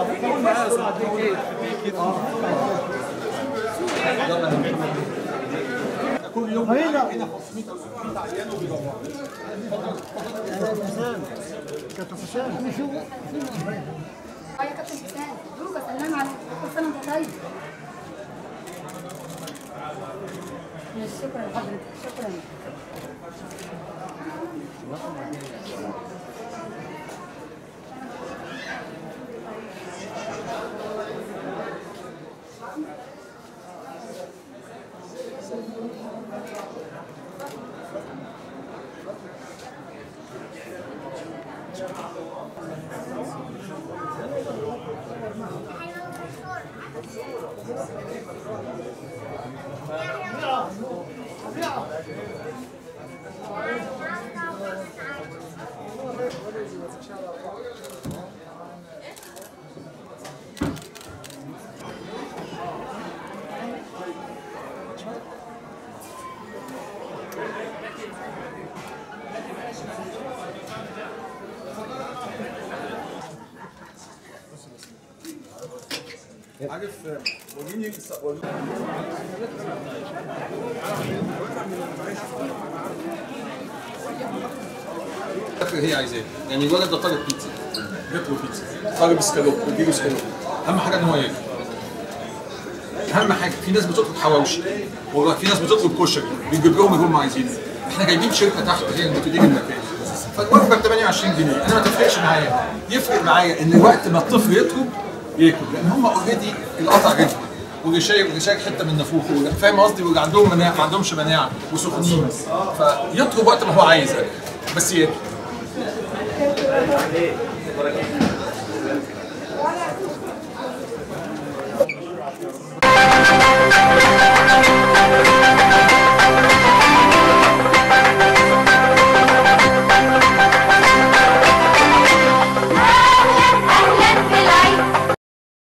كل يوم هنا. هنا 500 او 600 عيان وبيدوروا كابتن حسام اه يا كابتن حسام دوكا سلام عليك كل سنه وانت طيب ماشي، شكرا لحضرتك شكرا عارف وريني وريني الاخر هي عايزاه يعني الولد ده طالب بيتزا بيطلب بيتزا طالب اسكالوب بيجيب اسكالوب اهم حاجه ان هو ياكل اهم حاجه في ناس بتطلب حواوشي والله في ناس بتطلب كشري بيجيب لهم اللي هم عايزينه احنا جايبين شركه تحت هي اللي بتدير المكان فالوجبه ب 28 جنيه انا ما تفرقش معايا يفرق معايا ان وقت ما الطفل يطلب ياكل لان هم اوريدي القطع رجل واللي شايل واللي شايل حته من نافوخه واللي- فاهم قصدي واللي عندهم مناعه ما عندهمش مناعه وسخنين فيطلب وقت ما هو عايز اكل بس ياكل